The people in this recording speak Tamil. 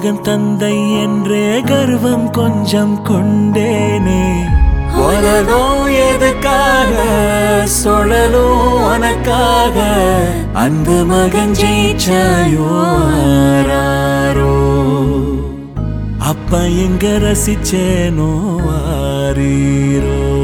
மகன் தந்தை என்றே கர்வம் கொஞ்சம் கொண்டேனே உலகம் எதுக்காக சுழலும் உனக்காக அந்த மகன் ஜெயிச்சாயோ ஆராரோ அப்ப எங்க ரசிச்சேனோ ஆரீரோ